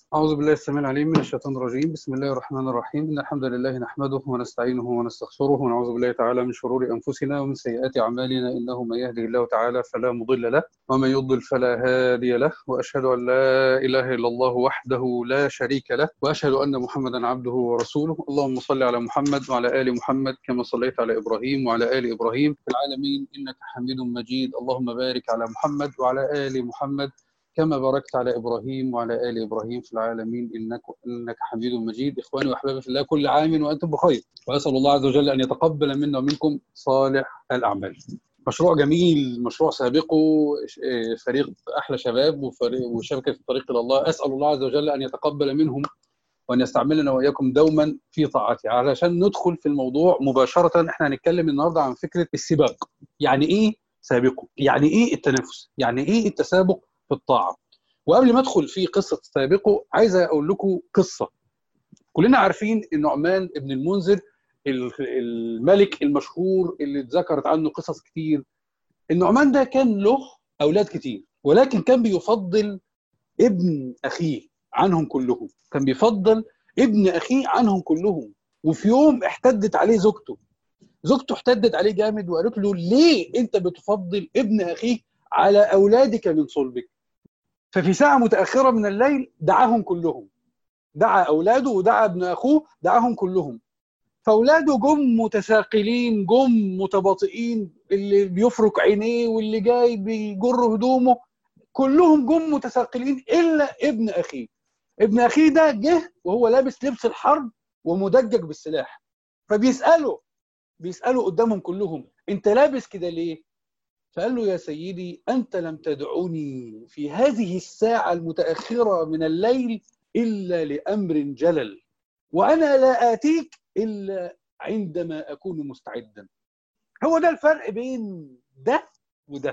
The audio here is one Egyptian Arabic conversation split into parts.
أعوذ بالله السميع العليم من الشيطان الرجيم بسم الله الرحمن الرحيم إن الحمد لله نحمده ونستعينه ونستغفره ونعوذ بالله تعالى من شرور أنفسنا ومن سيئات أعمالنا إنه من يهده الله تعالى فلا مضل له ومن يضلل فلا هادي له وأشهد أن لا إله إلا الله وحده لا شريك له وأشهد أن محمدا عبده ورسوله اللهم صل على محمد وعلى آل محمد كما صليت على إبراهيم وعلى آل إبراهيم في العالمين إنك حميد مجيد اللهم بارك على محمد وعلى آل محمد كما باركت على ابراهيم وعلى ال ابراهيم في العالمين انك انك حميد مجيد اخواني واحبابي في الله كل عام وانتم بخير واسال الله عز وجل ان يتقبل منا ومنكم صالح الاعمال مشروع جميل مشروع سابقه فريق احلى شباب وفريق وشبكه الطريق الى الله اسال الله عز وجل ان يتقبل منهم وان يستعملنا واياكم دوما في طاعته علشان ندخل في الموضوع مباشره احنا هنتكلم النهارده عن فكره السباق يعني ايه سابقه يعني ايه التنافس يعني ايه التسابق في الطاعه وقبل ما ادخل في قصه سابقه عايز اقول لكم قصه كلنا عارفين النعمان ابن المنذر الملك المشهور اللي اتذكرت عنه قصص كتير النعمان ده كان له اولاد كتير ولكن كان بيفضل ابن اخيه عنهم كلهم كان بيفضل ابن اخيه عنهم كلهم وفي يوم احتدت عليه زوجته زوجته احتدت عليه جامد وقالت له ليه انت بتفضل ابن اخيك على اولادك من صلبك ففي ساعة متأخرة من الليل دعاهم كلهم دعا أولاده ودعا ابن أخوه دعاهم كلهم فأولاده جم متساقلين جم متباطئين اللي بيفرك عينيه واللي جاي بيجر هدومه كلهم جم متساقلين إلا ابن أخيه ابن أخيه ده جه وهو لابس لبس الحرب ومدجج بالسلاح فبيسأله بيسأله قدامهم كلهم أنت لابس كده ليه؟ فقال له يا سيدي أنت لم تدعوني في هذه الساعة المتأخرة من الليل إلا لأمر جلل وأنا لا آتيك إلا عندما أكون مستعدا هو ده الفرق بين ده وده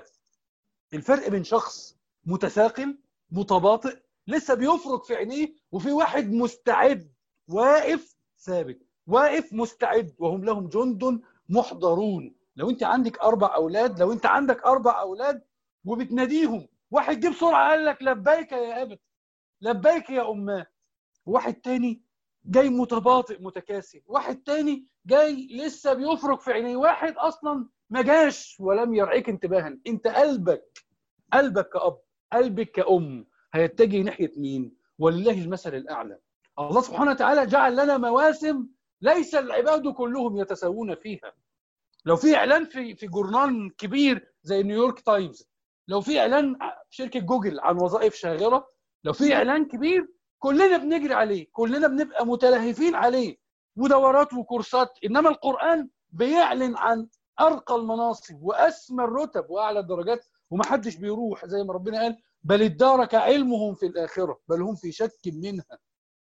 الفرق بين شخص متثاقل متباطئ لسه بيفرك في عينيه وفي واحد مستعد واقف ثابت واقف مستعد وهم لهم جند محضرون لو انت عندك اربع اولاد لو انت عندك اربع اولاد وبتناديهم واحد جه بسرعه قال لك لبيك يا ابت لبيك يا اماه واحد تاني جاي متباطئ متكاسل واحد تاني جاي لسه بيفرك في عينيه واحد اصلا ما جاش ولم يرعيك انتباها انت قلبك قلبك كأب قلبك كأم هيتجه ناحية مين ولله المثل الأعلى الله سبحانه وتعالى جعل لنا مواسم ليس العباد كلهم يتساوون فيها لو في اعلان في في جورنال كبير زي نيويورك تايمز لو في اعلان في شركه جوجل عن وظائف شاغره لو في اعلان كبير كلنا بنجري عليه كلنا بنبقى متلهفين عليه ودورات وكورسات انما القران بيعلن عن ارقى المناصب واسمى الرتب واعلى الدرجات ومحدش بيروح زي ما ربنا قال بل ادارك علمهم في الاخره بل هم في شك منها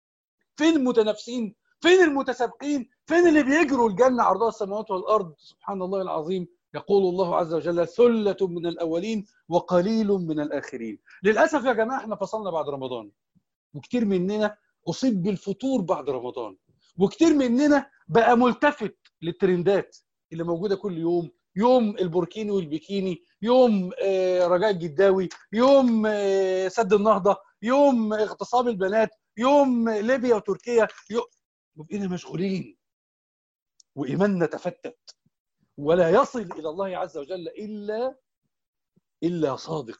فين المتنافسين فين المتسابقين فين اللي بيجروا الجنة عرضها السماوات والأرض سبحان الله العظيم يقول الله عز وجل ثلة من الأولين وقليل من الآخرين للأسف يا جماعة احنا فصلنا بعد رمضان وكتير مننا أصيب بالفتور بعد رمضان وكتير مننا بقى ملتفت للترندات اللي موجودة كل يوم يوم البوركيني والبيكيني يوم رجاء الجداوي يوم سد النهضة يوم اغتصاب البنات يوم ليبيا وتركيا يوم وبقينا مشغولين وإيماننا تفتت ولا يصل إلى الله عز وجل إلا إلا صادق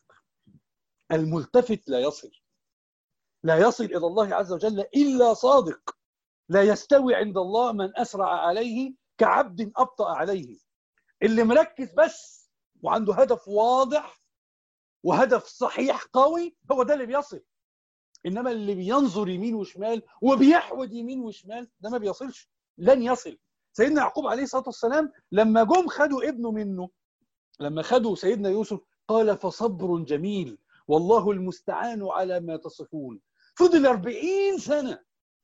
الملتفت لا يصل لا يصل إلى الله عز وجل إلا صادق لا يستوي عند الله من أسرع عليه كعبد أبطأ عليه اللي مركز بس وعنده هدف واضح وهدف صحيح قوي هو ده اللي بيصل انما اللي بينظر يمين وشمال وبيحود يمين وشمال ده ما بيصلش لن يصل سيدنا يعقوب عليه الصلاه والسلام لما جم خدوا ابنه منه لما خدوا سيدنا يوسف قال فصبر جميل والله المستعان على ما تصفون فضل أربعين سنة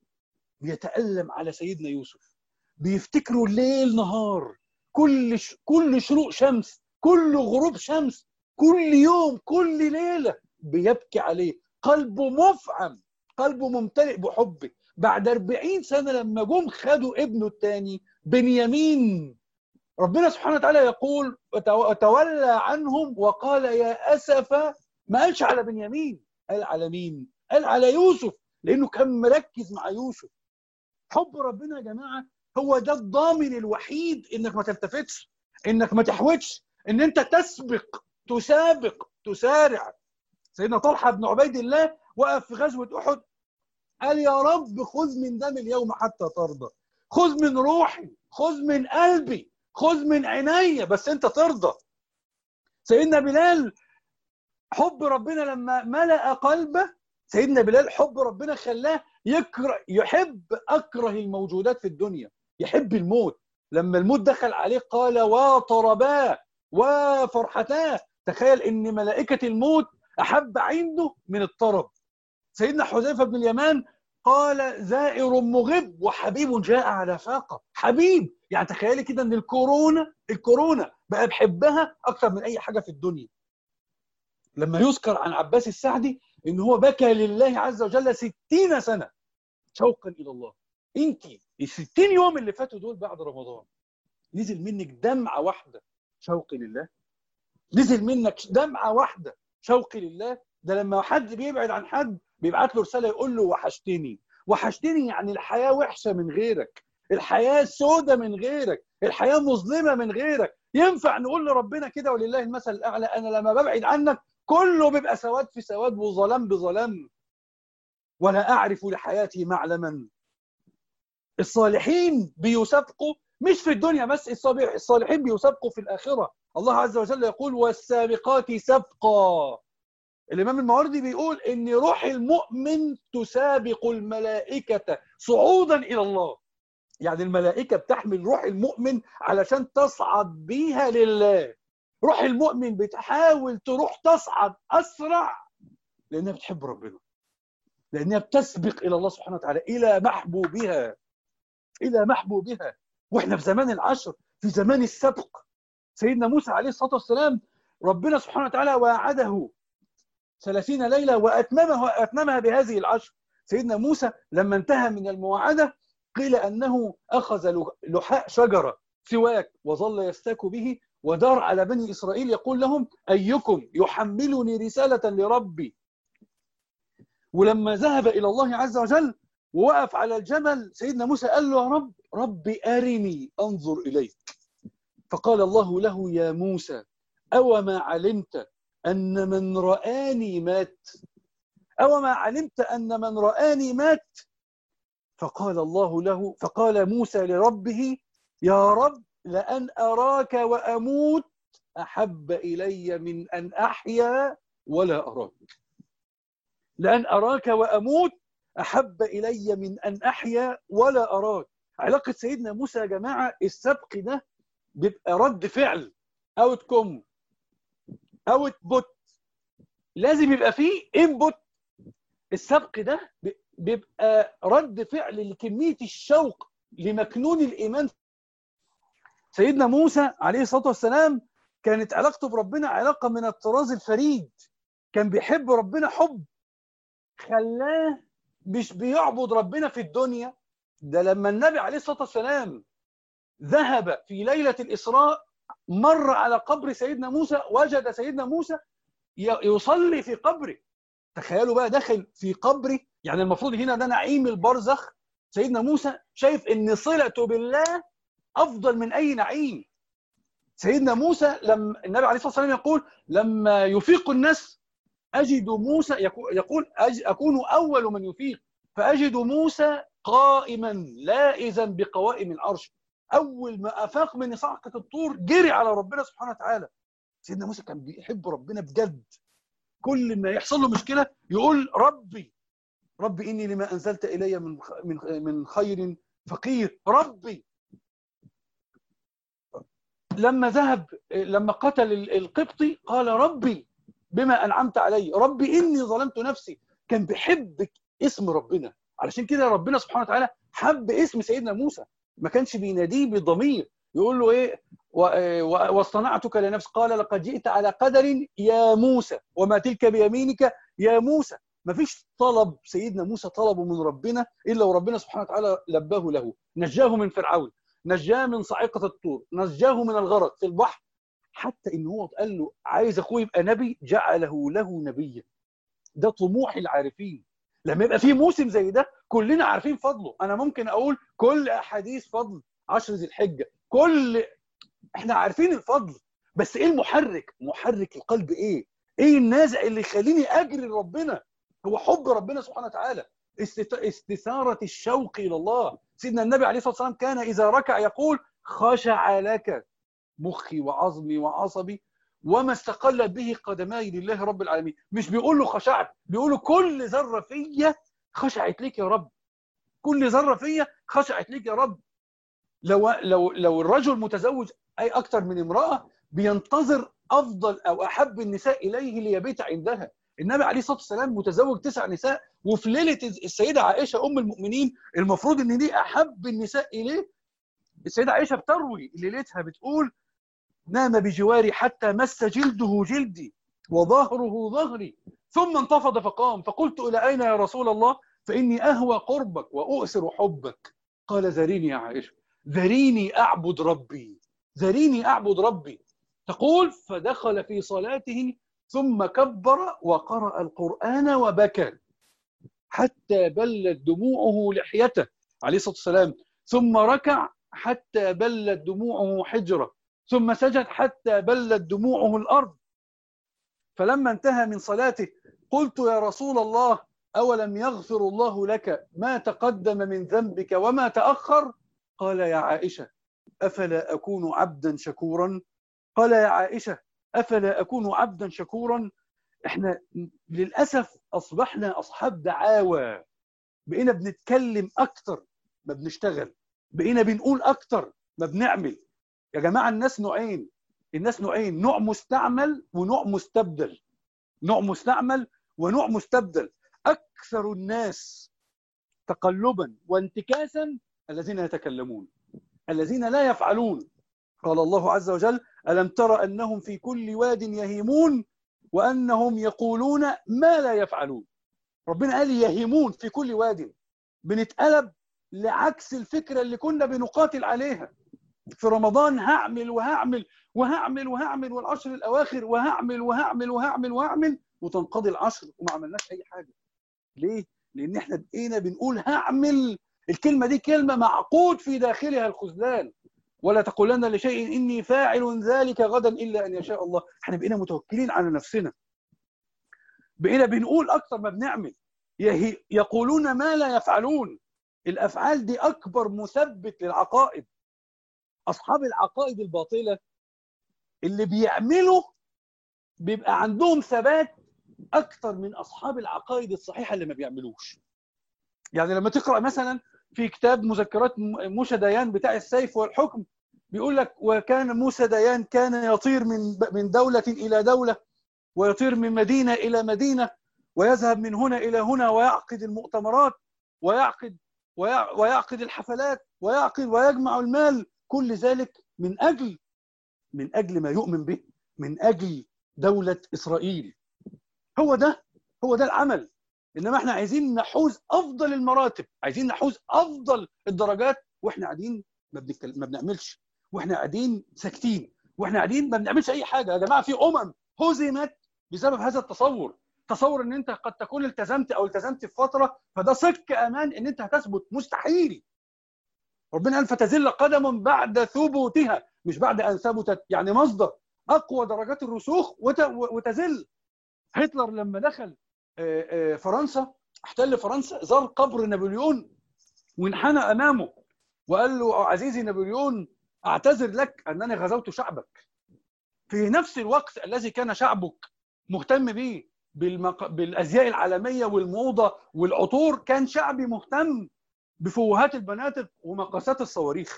بيتألم على سيدنا يوسف بيفتكروا الليل نهار كل ش... كل شروق شمس كل غروب شمس كل يوم كل ليلة بيبكي عليه قلبه مفعم قلبه ممتلئ بحبه بعد 40 سنة لما جم خدوا ابنه الثاني بنيامين ربنا سبحانه وتعالى يقول وتولى عنهم وقال يا أسف ما قالش على بنيامين قال على مين قال على يوسف لانه كان مركز مع يوسف حب ربنا يا جماعه هو ده الضامن الوحيد انك ما تلتفتش انك ما تحوتش ان انت تسبق تسابق تسارع سيدنا طلحه بن عبيد الله وقف في غزوه احد قال يا رب خذ من دم اليوم حتى ترضى خذ من روحي خذ من قلبي خذ من عيني بس انت ترضى سيدنا بلال حب ربنا لما ملأ قلبه سيدنا بلال حب ربنا خلاه يكره يحب اكره الموجودات في الدنيا يحب الموت لما الموت دخل عليه قال وطرباه وفرحتاه تخيل ان ملائكه الموت احب عنده من الطرب سيدنا حذيفه بن اليمان قال زائر مغب وحبيب جاء على فاقه حبيب يعني تخيلي كده ان الكورونا الكورونا بقى بحبها اكتر من اي حاجه في الدنيا لما يذكر عن عباس السعدي ان هو بكى لله عز وجل ستين سنه شوقا الى الله انت ال 60 يوم اللي فاتوا دول بعد رمضان نزل منك دمعه واحده شوق لله نزل منك دمعه واحده شوق لله ده لما حد بيبعد عن حد بيبعت له رساله يقول له وحشتني وحشتني يعني الحياه وحشه من غيرك الحياه سودة من غيرك الحياه مظلمه من غيرك ينفع نقول لربنا كده ولله المثل الاعلى انا لما ببعد عنك كله بيبقى سواد في سواد وظلام بظلام ولا اعرف لحياتي معلما الصالحين بيسابقوا مش في الدنيا بس الصالحين بيسابقوا في الاخره الله عز وجل يقول والسابقات سبقا الامام الماوردي بيقول ان روح المؤمن تسابق الملائكه صعودا الى الله يعني الملائكه بتحمل روح المؤمن علشان تصعد بيها لله روح المؤمن بتحاول تروح تصعد اسرع لانها بتحب ربنا لانها بتسبق الى الله سبحانه وتعالى الى محبوبها الى محبوبها واحنا في زمان العشر في زمان السبق سيدنا موسى عليه الصلاه والسلام ربنا سبحانه وتعالى وعده ثلاثين ليله واتممها اتممها بهذه العشر سيدنا موسى لما انتهى من المواعده قيل انه اخذ لحاء شجره سواك وظل يستاك به ودار على بني اسرائيل يقول لهم ايكم يحملني رساله لربي ولما ذهب الى الله عز وجل ووقف على الجبل سيدنا موسى قال له يا رب ربي أرني أنظر إليك فقال الله له يا موسى أو ما علمت أن من رآني مات أو ما علمت أن من رآني مات فقال الله له فقال موسى لربه يا رب لأن أراك وأموت أحب إلي من أن أحيا ولا أراك لأن أراك وأموت أحب إلي من أن أحيا ولا أراك علاقة سيدنا موسى يا جماعة السبق ده بيبقى رد فعل اوت كوم اوت بوت لازم يبقى فيه انبوت السبق ده بيبقى رد فعل لكمية الشوق لمكنون الإيمان سيدنا موسى عليه الصلاة والسلام كانت علاقته بربنا علاقة من الطراز الفريد كان بيحب ربنا حب خلاه مش بيعبد ربنا في الدنيا ده لما النبي عليه الصلاه والسلام ذهب في ليله الاسراء مر على قبر سيدنا موسى وجد سيدنا موسى يصلي في قبره تخيلوا بقى داخل في قبره يعني المفروض هنا ده نعيم البرزخ سيدنا موسى شايف ان صلته بالله افضل من اي نعيم سيدنا موسى لما النبي عليه الصلاه والسلام يقول لما يفيق الناس اجد موسى يقول اكون اول من يفيق فاجد موسى قائما لائزا بقوائم العرش اول ما افاق من صعقه الطور جري على ربنا سبحانه وتعالى سيدنا موسى كان بيحب ربنا بجد كل ما يحصل له مشكله يقول ربي ربي اني لما انزلت الي من من من خير فقير ربي لما ذهب لما قتل القبطي قال ربي بما انعمت علي ربي اني ظلمت نفسي كان بيحب اسم ربنا علشان كده ربنا سبحانه وتعالى حب اسم سيدنا موسى ما كانش بيناديه بضمير يقول له ايه واصطنعتك لنفسي قال لقد جئت على قدر يا موسى وما تلك بيمينك يا موسى ما فيش طلب سيدنا موسى طلبه من ربنا الا وربنا سبحانه وتعالى لباه له نجاه من فرعون نجاه من صاعقه الطور نجاه من الغرق في البحر حتى ان هو قال له عايز اخوي يبقى نبي جعله له نبيا ده طموح العارفين لما يبقى في موسم زي ده كلنا عارفين فضله انا ممكن اقول كل احاديث فضل عشر ذي الحجه كل احنا عارفين الفضل بس ايه المحرك محرك القلب ايه ايه النازع اللي يخليني اجري لربنا هو حب ربنا سبحانه وتعالى است- استثارة الشوق إلى الله سيدنا النبي عليه الصلاة والسلام كان إذا ركع يقول خشع لك مخي وعظمي وعصبي وما استقلت به قدماي لله رب العالمين مش بيقول له خشعت بيقول له كل ذرة فيا خشعت لك يا رب كل ذرة فيا خشعت لك يا رب لو لو لو الرجل متزوج أي أكثر من امرأة بينتظر أفضل أو أحب النساء إليه ليبيت عندها النبي عليه الصلاة والسلام متزوج تسع نساء وفي ليلة السيدة عائشة أم المؤمنين المفروض إن دي أحب النساء إليه السيدة عائشة بتروي ليلتها بتقول نام بجواري حتى مس جلده جلدي وظهره ظهري ثم انتفض فقام فقلت إلى أين يا رسول الله فإني أهوى قربك وأؤثر حبك قال ذريني يا عائشة ذريني أعبد ربي ذريني أعبد ربي تقول فدخل في صلاته ثم كبر وقرأ القرآن وبكى حتى بلت دموعه لحيته عليه الصلاة والسلام ثم ركع حتى بلت دموعه حجرة ثم سجد حتى بلت دموعه الأرض فلما انتهى من صلاته قلت يا رسول الله أولم يغفر الله لك ما تقدم من ذنبك وما تأخر قال يا عائشة أفلا أكون عبدا شكورا قال يا عائشة أفلا أكون عبدا شكورا احنا للأسف أصبحنا أصحاب دعاوى بقينا بنتكلم أكتر ما بنشتغل بقينا بنقول أكتر ما بنعمل يا جماعة الناس نوعين الناس نوعين نوع مستعمل ونوع مستبدل نوع مستعمل ونوع مستبدل أكثر الناس تقلبا وانتكاسا الذين يتكلمون الذين لا يفعلون قال الله عز وجل ألم تر أنهم في كل واد يهيمون وأنهم يقولون ما لا يفعلون ربنا قال يهيمون في كل واد بنتقلب لعكس الفكرة اللي كنا بنقاتل عليها في رمضان هعمل وهعمل وهعمل وهعمل والعشر الأواخر وهعمل وهعمل وهعمل وهعمل وتنقضي العشر وما عملناش أي حاجة ليه؟ لأن احنا بقينا بنقول هعمل الكلمة دي كلمة معقود في داخلها الخذلان ولا تقولن لشيء إني فاعل ذلك غدا إلا أن يشاء الله احنا بقينا متوكلين على نفسنا بقينا بنقول أكثر ما بنعمل يهي يقولون ما لا يفعلون الأفعال دي أكبر مثبت للعقائد أصحاب العقائد الباطلة اللي بيعملوا بيبقى عندهم ثبات أكثر من أصحاب العقائد الصحيحة اللي ما بيعملوش يعني لما تقرأ مثلا في كتاب مذكرات موسى ديان بتاع السيف والحكم بيقول لك وكان موسى ديان كان يطير من من دولة إلى دولة ويطير من مدينة إلى مدينة ويذهب من هنا إلى هنا ويعقد المؤتمرات ويعقد ويعقد الحفلات ويعقد ويجمع المال كل ذلك من أجل من أجل ما يؤمن به من أجل دولة إسرائيل هو ده هو ده العمل انما احنا عايزين نحوز افضل المراتب عايزين نحوز افضل الدرجات واحنا قاعدين ما, بنتكلم ما بنعملش واحنا قاعدين ساكتين واحنا قاعدين ما بنعملش اي حاجه يا جماعه في امم هزمت بسبب هذا التصور تصور ان انت قد تكون التزمت او التزمت في فتره فده صك امان ان انت هتثبت مستحيل ربنا قال فتزل قدم بعد ثبوتها مش بعد ان ثبتت يعني مصدر اقوى درجات الرسوخ وتزل هتلر لما دخل فرنسا احتل فرنسا زار قبر نابليون وانحنى امامه وقال له عزيزي نابليون اعتذر لك انني غزوت شعبك في نفس الوقت الذي كان شعبك مهتم به بالمق... بالازياء العالميه والموضه والعطور كان شعبي مهتم بفوهات البنادق ومقاسات الصواريخ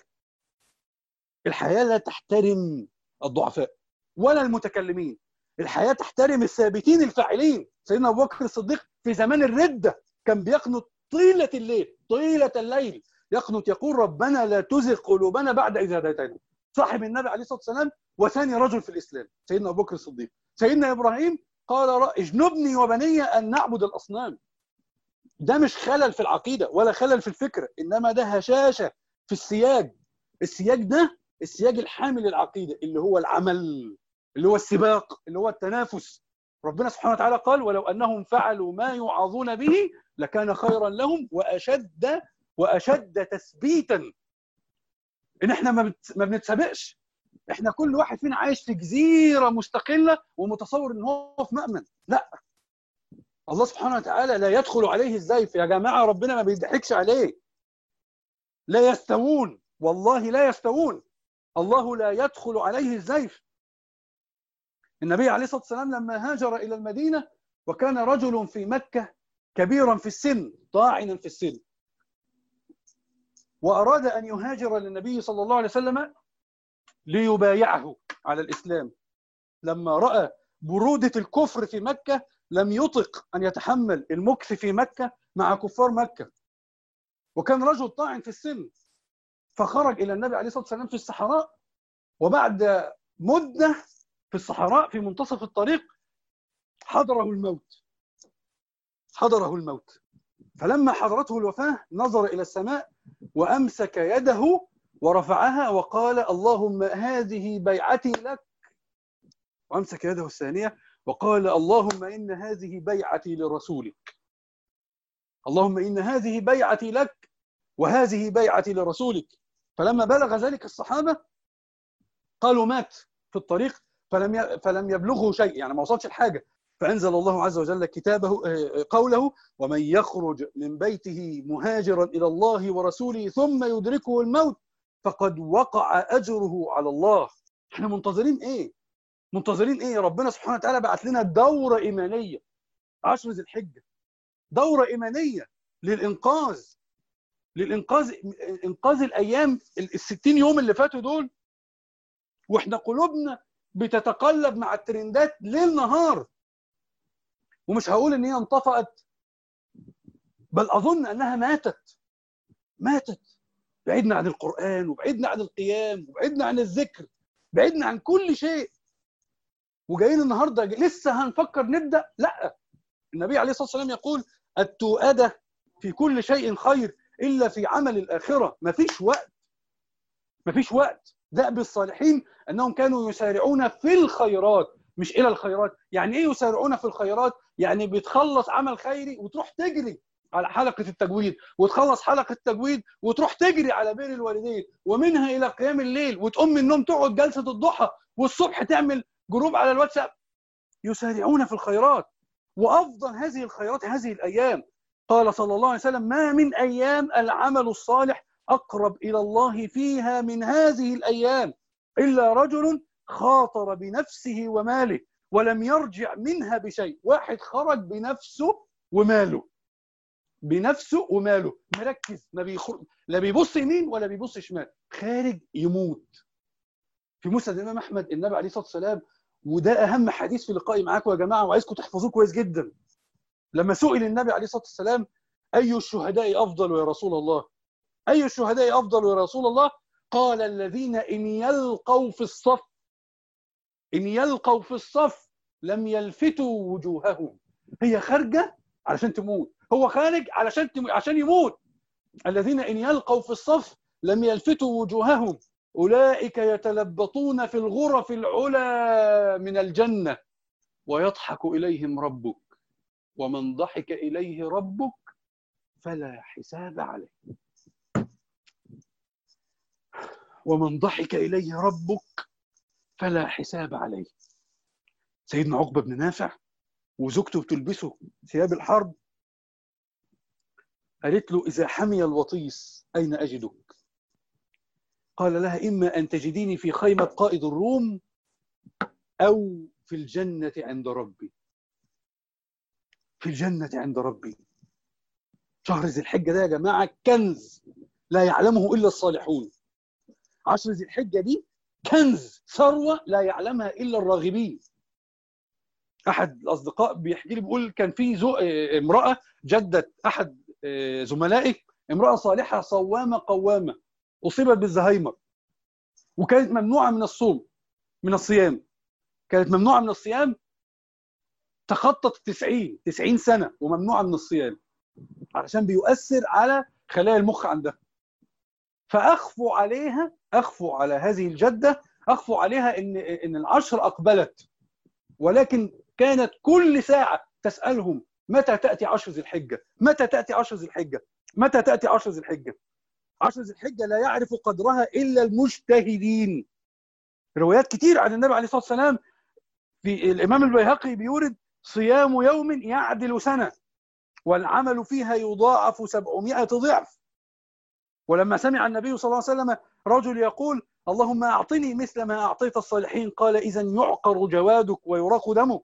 الحياه لا تحترم الضعفاء ولا المتكلمين الحياه تحترم الثابتين الفاعلين سيدنا ابو بكر الصديق في زمان الرده كان بيقنط طيله الليل طيله الليل يقنط يقول ربنا لا تزغ قلوبنا بعد اذ هديتنا صاحب النبي عليه الصلاه والسلام وثاني رجل في الاسلام سيدنا ابو بكر الصديق سيدنا ابراهيم قال اجنبني وبني ان نعبد الاصنام ده مش خلل في العقيده ولا خلل في الفكره انما ده هشاشه في السياج السياج ده السياج الحامل للعقيده اللي هو العمل اللي هو السباق اللي هو التنافس ربنا سبحانه وتعالى قال ولو انهم فعلوا ما يوعظون به لكان خيرا لهم واشد واشد تثبيتا ان احنا ما, بت... ما بنتسابقش احنا كل واحد فينا عايش في جزيره مستقله ومتصور ان هو في مأمن لا الله سبحانه وتعالى لا يدخل عليه الزيف يا جماعه ربنا ما بيضحكش عليه لا يستوون والله لا يستوون الله لا يدخل عليه الزيف النبي عليه الصلاه والسلام لما هاجر الى المدينه وكان رجل في مكه كبيرا في السن طاعنا في السن واراد ان يهاجر للنبي صلى الله عليه وسلم ليبايعه على الاسلام لما راى بروده الكفر في مكه لم يطق ان يتحمل المكث في مكه مع كفار مكه وكان رجل طاعن في السن فخرج الى النبي عليه الصلاه والسلام في الصحراء وبعد مده في الصحراء في منتصف الطريق حضره الموت حضره الموت فلما حضرته الوفاه نظر الى السماء وامسك يده ورفعها وقال اللهم هذه بيعتي لك وامسك يده الثانيه وقال اللهم ان هذه بيعتي لرسولك اللهم ان هذه بيعتي لك وهذه بيعتي لرسولك فلما بلغ ذلك الصحابه قالوا مات في الطريق فلم فلم يبلغه شيء يعني ما وصلش الحاجه فانزل الله عز وجل كتابه قوله ومن يخرج من بيته مهاجرا الى الله ورسوله ثم يدركه الموت فقد وقع اجره على الله احنا منتظرين ايه منتظرين ايه ربنا سبحانه وتعالى بعت لنا دوره ايمانيه عشر ذي الحجه دوره ايمانيه للانقاذ للانقاذ انقاذ الايام ال 60 يوم اللي فاتوا دول واحنا قلوبنا بتتقلب مع الترندات ليل نهار ومش هقول ان هي انطفأت بل اظن انها ماتت ماتت بعدنا عن القران وبعدنا عن القيام وبعدنا عن الذكر بعدنا عن كل شيء وجايين النهارده لسه هنفكر نبدا لا النبي عليه الصلاه والسلام يقول التؤده في كل شيء خير الا في عمل الاخره مفيش وقت مفيش وقت دأب الصالحين انهم كانوا يسارعون في الخيرات مش الى الخيرات يعني ايه يسارعون في الخيرات يعني بتخلص عمل خيري وتروح تجري على حلقه التجويد وتخلص حلقه التجويد وتروح تجري على بر الوالدين ومنها الى قيام الليل وتقوم من النوم تقعد جلسه الضحى والصبح تعمل جروب على الواتساب يسارعون في الخيرات وافضل هذه الخيرات هذه الايام قال صلى الله عليه وسلم ما من ايام العمل الصالح اقرب الى الله فيها من هذه الايام الا رجل خاطر بنفسه وماله ولم يرجع منها بشيء واحد خرج بنفسه وماله بنفسه وماله مركز ما بيخرج لا بيبص يمين ولا بيبص شمال خارج يموت في مسند الامام احمد النبي عليه الصلاه والسلام وده اهم حديث في لقائي معاكم يا جماعه وعايزكم تحفظوه كويس جدا لما سئل النبي عليه الصلاه والسلام اي الشهداء افضل يا رسول الله اي الشهداء افضل يا رسول الله قال الذين ان يلقوا في الصف ان يلقوا في الصف لم يلفتوا وجوههم هي خارجه علشان تموت هو خارج علشان تم... عشان يموت الذين ان يلقوا في الصف لم يلفتوا وجوههم اولئك يتلبطون في الغرف العلى من الجنه ويضحك اليهم ربك ومن ضحك اليه ربك فلا حساب عليه ومن ضحك اليه ربك فلا حساب عليه سيدنا عقبه بن نافع وزوجته بتلبسه ثياب الحرب قالت له إذا حمي الوطيس أين أجدك قال لها إما أن تجديني في خيمة قائد الروم أو في الجنة عند ربي في الجنة عند ربي شهر ذي الحجة ده يا جماعة كنز لا يعلمه إلا الصالحون عشر ذي الحجة دي كنز ثروة لا يعلمها إلا الراغبين أحد الأصدقاء بيحكي لي بيقول كان في زو... امرأة جدة أحد زملائي امرأة صالحة صوامة قوامة أصيبت بالزهايمر وكانت ممنوعة من الصوم من الصيام كانت ممنوعة من الصيام تخطط 90 90 سنة وممنوعة من الصيام علشان بيؤثر على خلايا المخ عندها فأخفوا عليها أخفوا على هذه الجدة أخفوا عليها إن إن العشر أقبلت ولكن كانت كل ساعه تسالهم متى تاتي عشر ذي الحجه؟ متى تاتي عشر ذي الحجه؟ متى تاتي عشر ذي الحجه؟ عشر ذي الحجه لا يعرف قدرها الا المجتهدين. روايات كتير عن النبي عليه الصلاه والسلام في الامام البيهقي بيورد صيام يوم يعدل سنه والعمل فيها يضاعف سبعمائة ضعف ولما سمع النبي صلى الله عليه وسلم رجل يقول اللهم أعطني مثل ما أعطيت الصالحين قال إذا يعقر جوادك ويراق دمك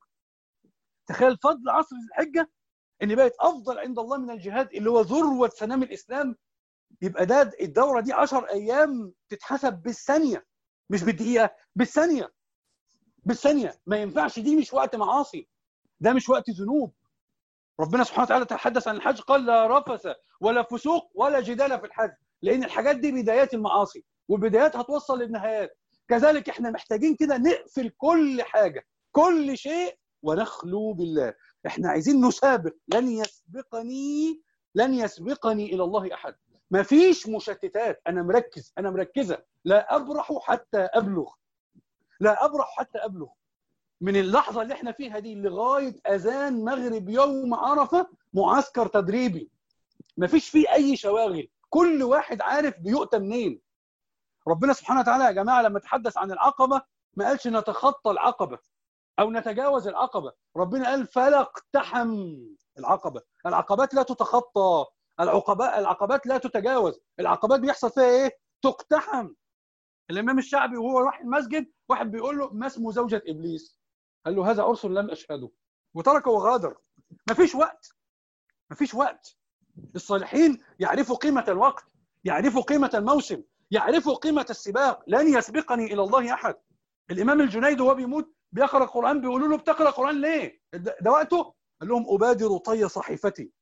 تخيل فضل عصر الحجة إن بقت أفضل عند الله من الجهاد اللي هو ذروة سنام الإسلام يبقى ده الدورة دي 10 أيام تتحسب بالثانية مش بالدقيقة بالثانية بالثانية ما ينفعش دي مش وقت معاصي ده مش وقت ذنوب ربنا سبحانه وتعالى تحدث عن الحج قال لا رفث ولا فسوق ولا جدال في الحج لان الحاجات دي بدايات المعاصي والبدايات هتوصل للنهايات كذلك احنا محتاجين كده نقفل كل حاجه كل شيء ونخلو بالله احنا عايزين نسابق لن يسبقني لن يسبقني الى الله احد مفيش مشتتات انا مركز انا مركزه لا ابرح حتى ابلغ لا ابرح حتى ابلغ من اللحظه اللي احنا فيها دي لغايه اذان مغرب يوم عرفه معسكر تدريبي مفيش فيه اي شواغل كل واحد عارف بيؤتى منين ربنا سبحانه وتعالى يا جماعه لما تحدث عن العقبه ما قالش نتخطى العقبه او نتجاوز العقبه ربنا قال فلا اقتحم العقبه العقبات لا تتخطى العقبات العقبات لا تتجاوز العقبات بيحصل فيها ايه تقتحم الامام الشعبي وهو راح المسجد واحد بيقول له ما اسم زوجة ابليس قال له هذا عرس لم اشهده وتركه وغادر مفيش وقت مفيش وقت الصالحين يعرفوا قيمة الوقت يعرفوا قيمة الموسم يعرفوا قيمة السباق لن يسبقني إلى الله أحد الإمام الجنيد وهو بيموت بيقرأ القرآن بيقولوا له بتقرأ القرآن ليه؟ ده وقته؟ قال لهم أبادر طي صحيفتي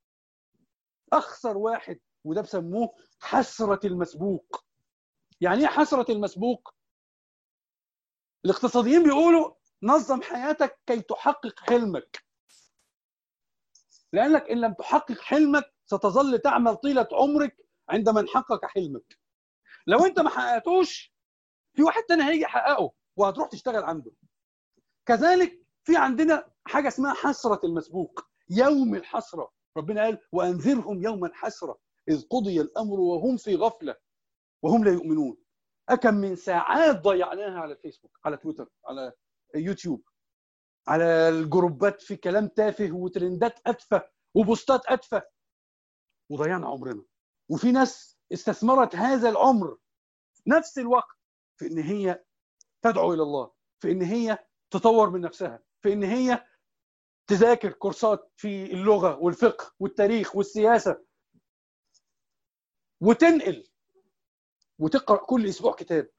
أخسر واحد وده بسموه حسرة المسبوق يعني ايه حسرة المسبوق؟ الاقتصاديين بيقولوا نظم حياتك كي تحقق حلمك لأنك إن لم تحقق حلمك ستظل تعمل طيلة عمرك عند من حقق حلمك لو أنت ما حققتوش في واحد تاني هيجي يحققه وهتروح تشتغل عنده كذلك في عندنا حاجة اسمها حسرة المسبوق يوم الحسرة ربنا قال وأنذرهم يوم الحسرة إذ قضي الأمر وهم في غفلة وهم لا يؤمنون أكم من ساعات ضيعناها على الفيسبوك على تويتر على يوتيوب على الجروبات في كلام تافه وترندات اتفه وبوستات اتفه وضيعنا عمرنا وفي ناس استثمرت هذا العمر نفس الوقت في ان هي تدعو الى الله في ان هي تطور من نفسها في ان هي تذاكر كورسات في اللغه والفقه والتاريخ والسياسه وتنقل وتقرا كل اسبوع كتاب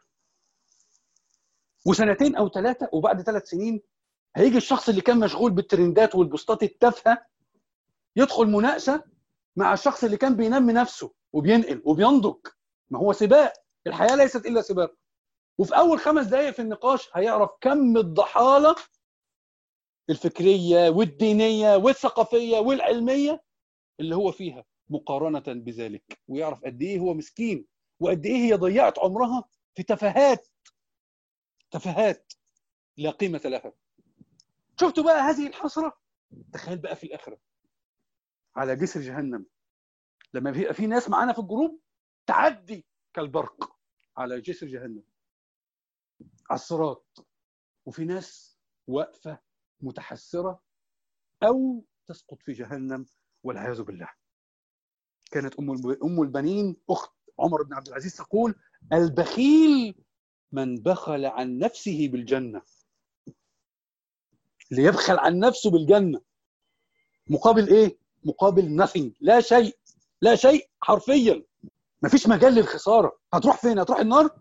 وسنتين او ثلاثه وبعد ثلاث سنين هيجي الشخص اللي كان مشغول بالترندات والبوستات التافهه يدخل مناقشه مع الشخص اللي كان بينمي نفسه وبينقل وبينضج ما هو سباق الحياه ليست الا سباق وفي اول خمس دقائق في النقاش هيعرف كم الضحاله الفكريه والدينيه والثقافيه والعلميه اللي هو فيها مقارنه بذلك ويعرف قد ايه هو مسكين وقد ايه هي ضيعت عمرها في تفاهات تفاهات لا قيمه لها شفتوا بقى هذه الحسره تخيل بقى في الاخره على جسر جهنم لما بيبقى في ناس معانا في الجروب تعدي كالبرق على جسر جهنم على الصراط وفي ناس واقفه متحسره او تسقط في جهنم والعياذ بالله كانت ام ام البنين اخت عمر بن عبد العزيز تقول البخيل من بخل عن نفسه بالجنه اللي يبخل عن نفسه بالجنه مقابل ايه مقابل nothing لا شيء لا شيء حرفيا مفيش مجال للخساره هتروح فين هتروح النار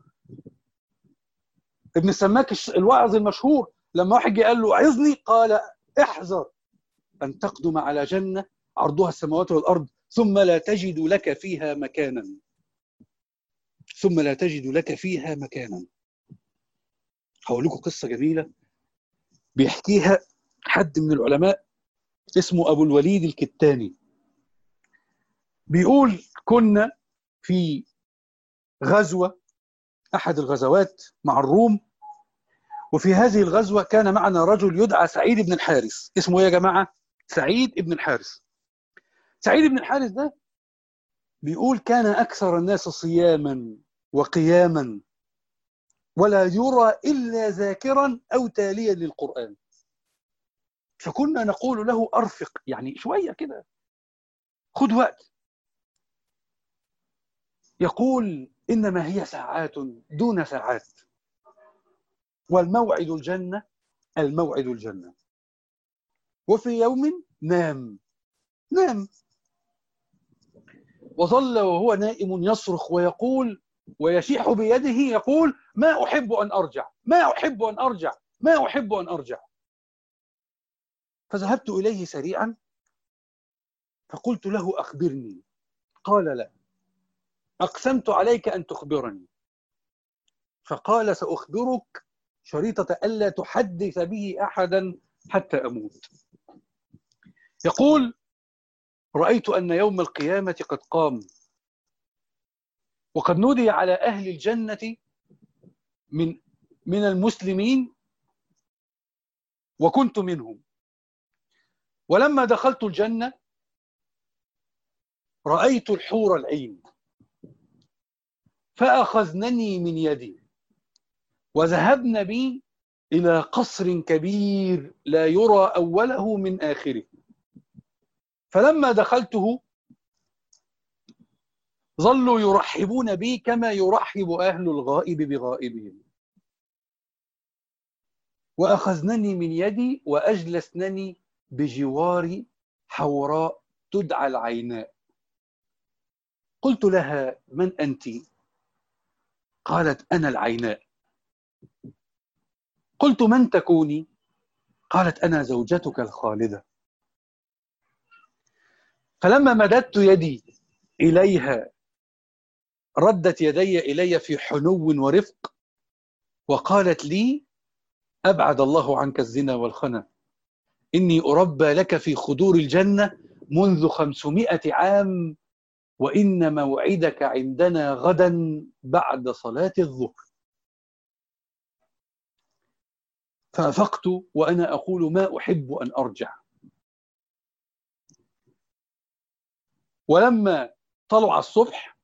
ابن السماك الواعظ المشهور لما واحد جه قال له عظني قال احذر ان تقدم على جنه عرضها السماوات والارض ثم لا تجد لك فيها مكانا ثم لا تجد لك فيها مكانا هقول لكم قصه جميله بيحكيها حد من العلماء اسمه ابو الوليد الكتاني بيقول كنا في غزوه احد الغزوات مع الروم وفي هذه الغزوة كان معنا رجل يدعى سعيد بن الحارث اسمه ايه يا جماعة؟ سعيد بن الحارث سعيد بن الحارث ده بيقول كان أكثر الناس صياما وقياما ولا يرى إلا ذاكرا أو تاليا للقرآن فكنا نقول له أرفق يعني شوية كده خد وقت يقول إنما هي ساعات دون ساعات والموعد الجنة الموعد الجنة وفي يوم نام نام وظل وهو نائم يصرخ ويقول ويشيح بيده يقول ما أحب أن أرجع ما أحب أن أرجع ما أحب أن أرجع فذهبت إليه سريعا فقلت له أخبرني قال لا أقسمت عليك أن تخبرني فقال سأخبرك شريطة ألا تحدث به أحدا حتى أموت يقول رأيت أن يوم القيامة قد قام وقد نودي على أهل الجنة من من المسلمين وكنت منهم ولما دخلت الجنة رأيت الحور العين فأخذنني من يدي وذهبن بي إلى قصر كبير لا يرى أوله من آخره فلما دخلته ظلوا يرحبون بي كما يرحب أهل الغائب بغائبهم وأخذنني من يدي وأجلسنني بجوار حوراء تدعى العيناء قلت لها من أنت؟ قالت أنا العيناء قلت من تكوني؟ قالت أنا زوجتك الخالدة فلما مددت يدي إليها ردت يدي إلي في حنو ورفق وقالت لي أبعد الله عنك الزنا والخنا إني أربى لك في خدور الجنة منذ خمسمائة عام وإن موعدك عندنا غدا بعد صلاة الظهر فأفقت وأنا أقول ما أحب أن أرجع ولما طلع الصبح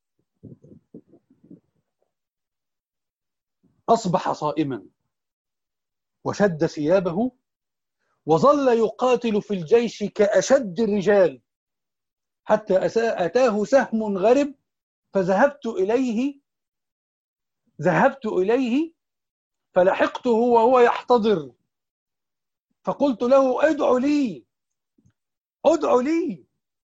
أصبح صائما وشد ثيابه وظل يقاتل في الجيش كأشد الرجال حتى أتاه سهم غرب فذهبت إليه ذهبت إليه فلحقته وهو يحتضر فقلت له ادع لي ادع لي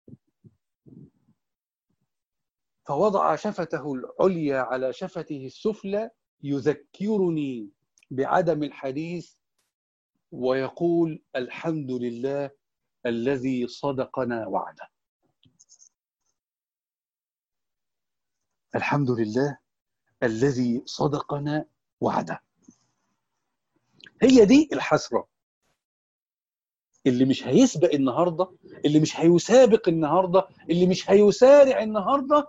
فوضع شفته العليا على شفته السفلى يذكرني بعدم الحديث ويقول الحمد لله الذي صدقنا وعده الحمد لله الذي صدقنا وعده هي دي الحسرة اللي مش هيسبق النهاردة اللي مش هيسابق النهاردة اللي مش هيسارع النهاردة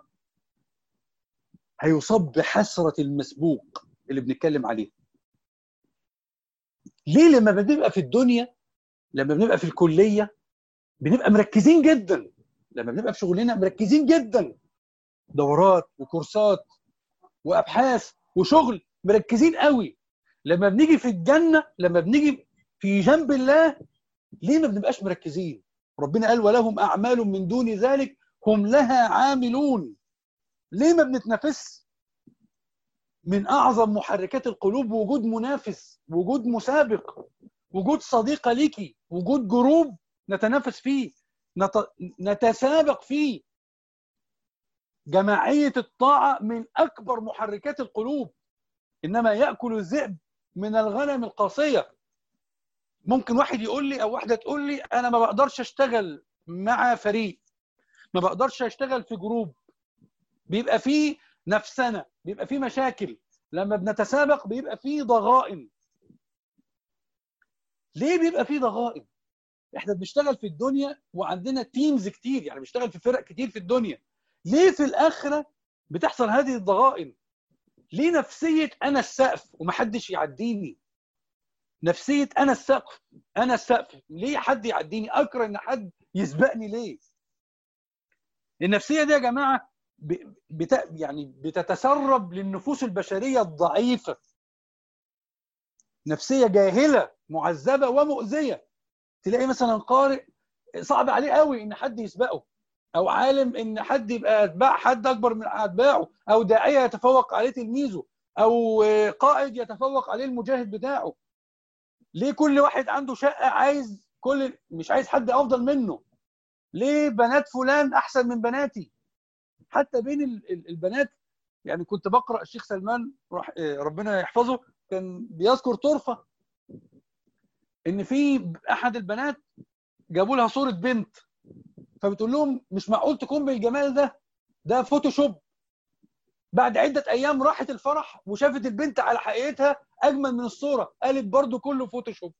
هيصاب بحسرة المسبوق اللي بنتكلم عليه ليه لما بنبقى في الدنيا لما بنبقى في الكلية بنبقى مركزين جدا لما بنبقى في شغلنا مركزين جدا دورات وكورسات وابحاث وشغل مركزين قوي لما بنيجي في الجنه لما بنيجي في جنب الله ليه ما بنبقاش مركزين ربنا قال ولهم اعمال من دون ذلك هم لها عاملون ليه ما بنتنافس من اعظم محركات القلوب وجود منافس وجود مسابق وجود صديقه ليكي وجود جروب نتنافس فيه نت... نتسابق فيه جماعيه الطاعه من اكبر محركات القلوب انما ياكل الذئب من الغنم القاصيه ممكن واحد يقول لي او واحده تقول لي انا ما بقدرش اشتغل مع فريق ما بقدرش اشتغل في جروب بيبقى فيه نفسنا بيبقى فيه مشاكل لما بنتسابق بيبقى فيه ضغائن ليه بيبقى فيه ضغائن احنا بنشتغل في الدنيا وعندنا تيمز كتير يعني بنشتغل في فرق كتير في الدنيا ليه في الاخره بتحصل هذه الضغائن ليه نفسيه انا السقف ومحدش يعديني نفسيه انا السقف انا السقف ليه حد يعديني اكره ان حد يسبقني ليه النفسيه دي يا جماعه بت... يعني بتتسرب للنفوس البشريه الضعيفه نفسيه جاهله معذبه ومؤذيه تلاقي مثلا قارئ صعب عليه قوي ان حد يسبقه او عالم ان حد يبقى اتباع حد اكبر من اتباعه او داعيه يتفوق عليه تلميذه او قائد يتفوق عليه المجاهد بتاعه ليه كل واحد عنده شقه عايز كل مش عايز حد افضل منه ليه بنات فلان احسن من بناتي حتى بين البنات يعني كنت بقرا الشيخ سلمان ربنا يحفظه كان بيذكر طرفه ان في احد البنات جابوا لها صوره بنت فبتقول لهم مش معقول تكون بالجمال ده ده فوتوشوب بعد عدة أيام راحت الفرح وشافت البنت على حقيقتها أجمل من الصورة قالت برضو كله فوتوشوب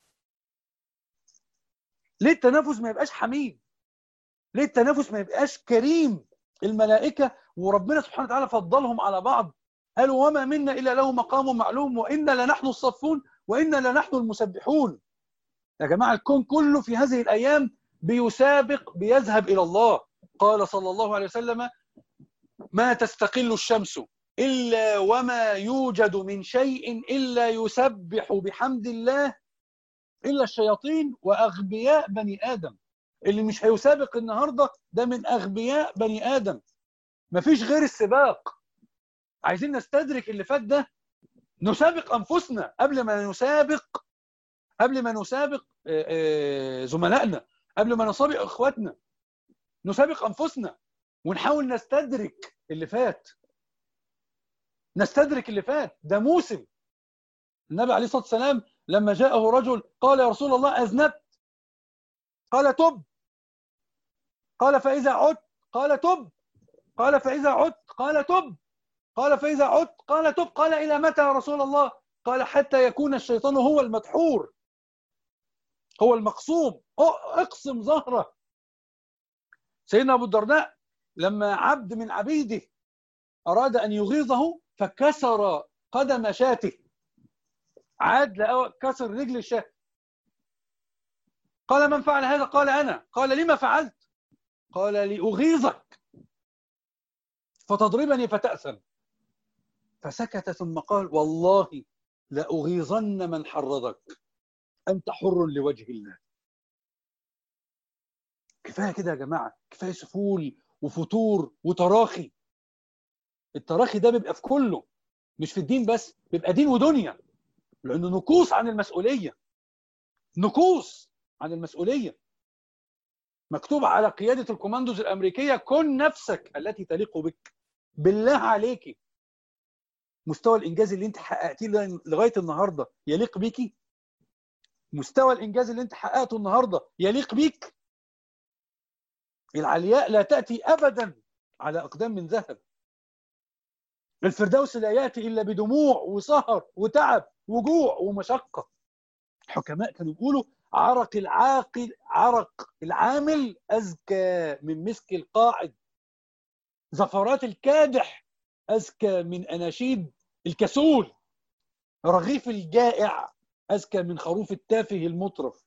ليه التنافس ما يبقاش حميد ليه التنافس ما يبقاش كريم الملائكة وربنا سبحانه وتعالى فضلهم على بعض قالوا وما منا إلا له مقام معلوم وإنا لنحن الصفون وإنا لنحن المسبحون يا جماعة الكون كله في هذه الأيام بيسابق بيذهب إلى الله قال صلى الله عليه وسلم ما تستقل الشمس إلا وما يوجد من شيء إلا يسبح بحمد الله إلا الشياطين وأغبياء بني آدم اللي مش هيسابق النهاردة ده من أغبياء بني آدم مفيش غير السباق عايزين نستدرك اللي فات ده نسابق أنفسنا قبل ما نسابق قبل ما نسابق زملائنا قبل ما نسابق اخواتنا نسابق انفسنا ونحاول نستدرك اللي فات نستدرك اللي فات ده موسم النبي عليه الصلاه والسلام لما جاءه رجل قال يا رسول الله اذنبت قال تب قال فاذا عدت قال تب قال فاذا عدت قال تب قال فاذا عدت قال تب قال الى متى يا رسول الله قال حتى يكون الشيطان هو المدحور هو المقصوم اقسم ظهره سيدنا ابو الدرداء لما عبد من عبيده اراد ان يغيظه فكسر قدم شاته عاد لقى كسر رجل الشاه قال من فعل هذا قال انا قال لما فعلت قال لاغيظك فتضربني فتأثم فسكت ثم قال والله لأغيظن من حرضك أنت حر لوجه الله كفاية كده يا جماعة كفاية سفول وفتور وتراخي التراخي ده بيبقى في كله مش في الدين بس بيبقى دين ودنيا لأنه نكوص عن المسؤولية نكوص عن المسؤولية مكتوب على قيادة الكوماندوز الأمريكية كن نفسك التي تليق بك بالله عليكي مستوى الإنجاز اللي أنت حققتيه لغاية النهاردة يليق بيكي مستوى الانجاز اللي انت حققته النهارده يليق بيك العلياء لا تاتي ابدا على اقدام من ذهب الفردوس لا ياتي الا بدموع وسهر وتعب وجوع ومشقه الحكماء كانوا بيقولوا عرق العاقل عرق العامل ازكى من مسك القاعد زفرات الكادح ازكى من اناشيد الكسول رغيف الجائع أذكى من خروف التافه المطرف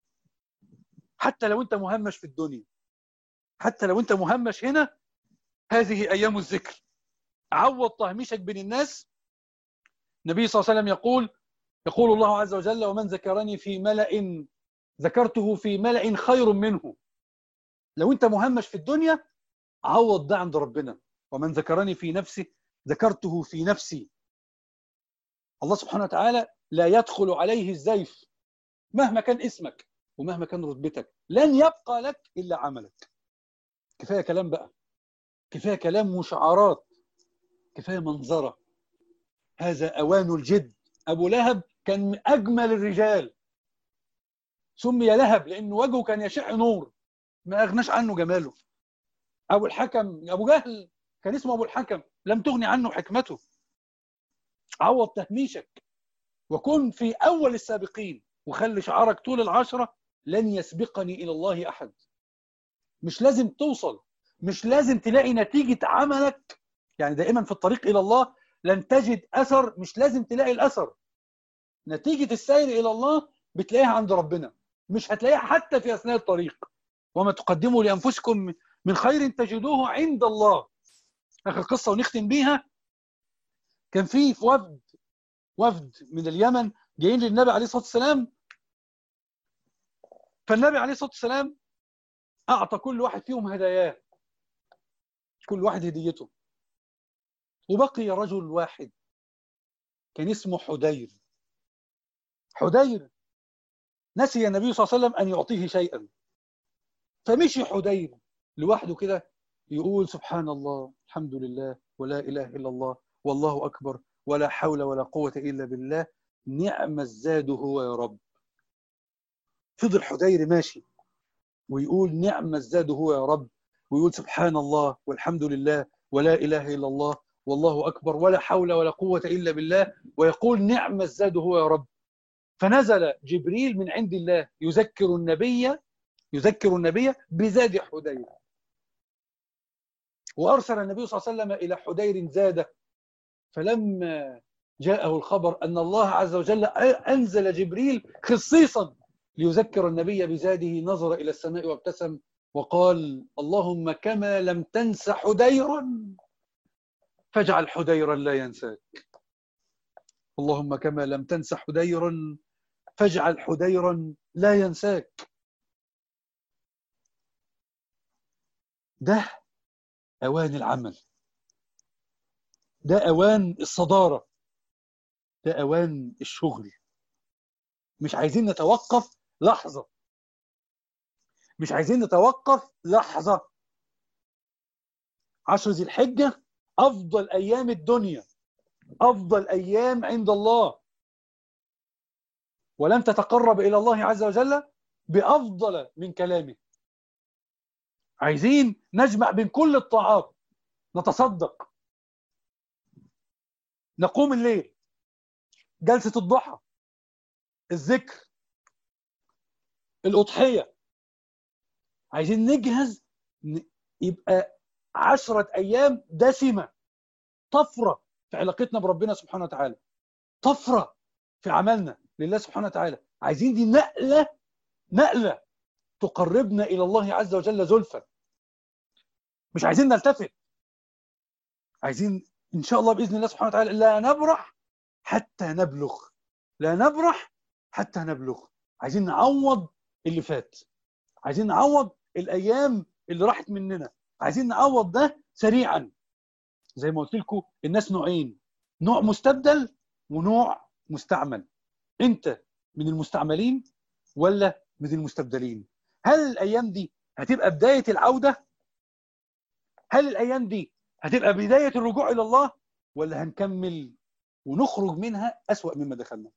حتى لو أنت مهمش في الدنيا حتى لو أنت مهمش هنا هذه أيام الذكر عوض تهميشك بين الناس النبي صلى الله عليه وسلم يقول يقول الله عز وجل ومن ذكرني في ملأ ذكرته في ملأ خير منه لو أنت مهمش في الدنيا عوض ده عند ربنا ومن ذكرني في نفسه ذكرته في نفسي الله سبحانه وتعالى لا يدخل عليه الزيف مهما كان اسمك ومهما كان رتبتك لن يبقى لك الا عملك كفايه كلام بقى كفايه كلام وشعارات كفايه منظره هذا اوان الجد ابو لهب كان من اجمل الرجال سمي لهب لان وجهه كان يشع نور ما اغناش عنه جماله ابو الحكم ابو جهل كان اسمه ابو الحكم لم تغني عنه حكمته عوض تهميشك وكن في أول السابقين وخلي شعارك طول العشرة لن يسبقني إلى الله أحد مش لازم توصل مش لازم تلاقي نتيجة عملك يعني دائما في الطريق إلى الله لن تجد أثر مش لازم تلاقي الأثر نتيجة السير إلى الله بتلاقيها عند ربنا مش هتلاقيها حتى في أثناء الطريق وما تقدموا لأنفسكم من خير تجدوه عند الله آخر قصة ونختم بيها كان في في وفد وفد من اليمن جايين للنبي عليه الصلاة والسلام فالنبي عليه الصلاة والسلام أعطى كل واحد فيهم هداياه كل واحد هديته وبقي رجل واحد كان اسمه حدير حدير نسي النبي صلى الله عليه وسلم أن يعطيه شيئا فمشي حدير لوحده كده يقول سبحان الله الحمد لله ولا إله إلا الله والله أكبر ولا حول ولا قوة إلا بالله نعم الزاد هو يا رب فضل حدير ماشي ويقول نعم الزاد هو يا رب ويقول سبحان الله والحمد لله ولا إله إلا الله والله أكبر ولا حول ولا قوة إلا بالله ويقول نعم الزاد هو يا رب فنزل جبريل من عند الله يذكر النبي يذكر النبي بزاد حدير وأرسل النبي صلى الله عليه وسلم إلى حدير زاده فلما جاءه الخبر أن الله عز وجل أنزل جبريل خصيصا ليذكر النبي بزاده نظر إلى السماء وابتسم وقال اللهم كما لم تنس حديرا فاجعل حديرا لا ينساك اللهم كما لم تنس حديرا فاجعل حديرا لا ينساك ده أوان العمل ده أوان الصدارة ده أوان الشغل مش عايزين نتوقف لحظة مش عايزين نتوقف لحظة عشر ذي الحجة أفضل أيام الدنيا أفضل أيام عند الله ولن تتقرب إلى الله عز وجل بأفضل من كلامه عايزين نجمع بين كل الطاعات نتصدق نقوم الليل جلسة الضحى الذكر الأضحية عايزين نجهز يبقى عشرة أيام دسمة طفرة في علاقتنا بربنا سبحانه وتعالى طفرة في عملنا لله سبحانه وتعالى عايزين دي نقلة نقلة تقربنا إلى الله عز وجل زلفى مش عايزين نلتفت عايزين إن شاء الله بإذن الله سبحانه وتعالى لا نبرح حتى نبلغ لا نبرح حتى نبلغ عايزين نعوض اللي فات عايزين نعوض الأيام اللي راحت مننا عايزين نعوض ده سريعا زي ما قلت لكم الناس نوعين نوع مستبدل ونوع مستعمل انت من المستعملين ولا من المستبدلين هل الايام دي هتبقى بدايه العوده هل الايام دي هتبقى بدايه الرجوع الى الله ولا هنكمل ونخرج منها اسوا مما دخلنا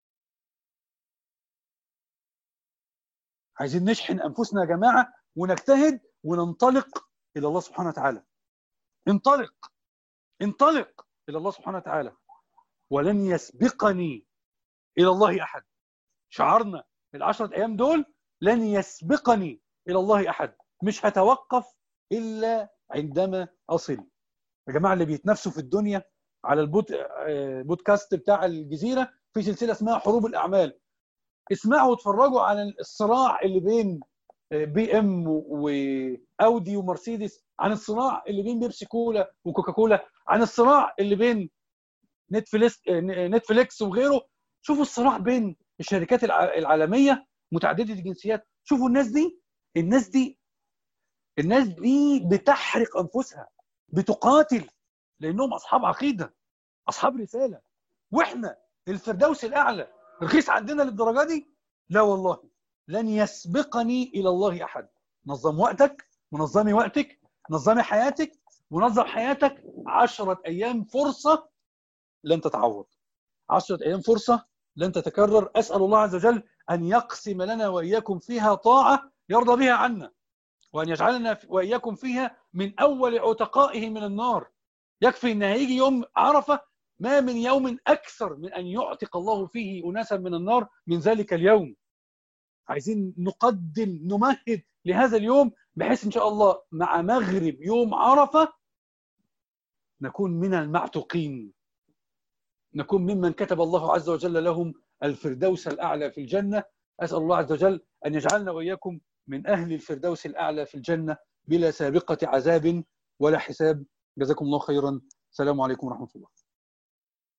عايزين نشحن انفسنا يا جماعه ونجتهد وننطلق الى الله سبحانه وتعالى انطلق انطلق الى الله سبحانه وتعالى ولن يسبقني الى الله احد شعرنا العشرة ايام دول لن يسبقني الى الله احد مش هتوقف الا عندما اصل يا جماعه اللي بيتنافسوا في الدنيا على البود بودكاست بتاع الجزيره في سلسله اسمها حروب الاعمال اسمعوا واتفرجوا على الصراع اللي بين بي ام واودي ومرسيدس عن الصراع اللي بين بيبسي كولا وكوكاكولا عن الصراع اللي بين نتفليكس نتفليكس وغيره شوفوا الصراع بين الشركات العالميه متعدده الجنسيات شوفوا الناس دي الناس دي الناس دي بتحرق انفسها بتقاتل لانهم اصحاب عقيده اصحاب رساله واحنا الفردوس الاعلى رخيص عندنا للدرجه دي لا والله لن يسبقني الى الله احد نظم وقتك ونظمي وقتك نظمي حياتك ونظم حياتك عشرة أيام فرصة لن تتعوض عشرة أيام فرصة لن تتكرر أسأل الله عز وجل أن يقسم لنا وإياكم فيها طاعة يرضى بها عنا وأن يجعلنا وإياكم فيها من أول عتقائه من النار يكفي أن هيجي يوم عرفة ما من يوم أكثر من أن يعتق الله فيه أناسا من النار من ذلك اليوم عايزين نقدم نمهد لهذا اليوم بحيث إن شاء الله مع مغرب يوم عرفة نكون من المعتقين نكون ممن كتب الله عز وجل لهم الفردوس الأعلى في الجنة أسأل الله عز وجل أن يجعلنا وإياكم من أهل الفردوس الأعلى في الجنة بلا سابقة عذاب ولا حساب جزاكم الله خيرا السلام عليكم ورحمة الله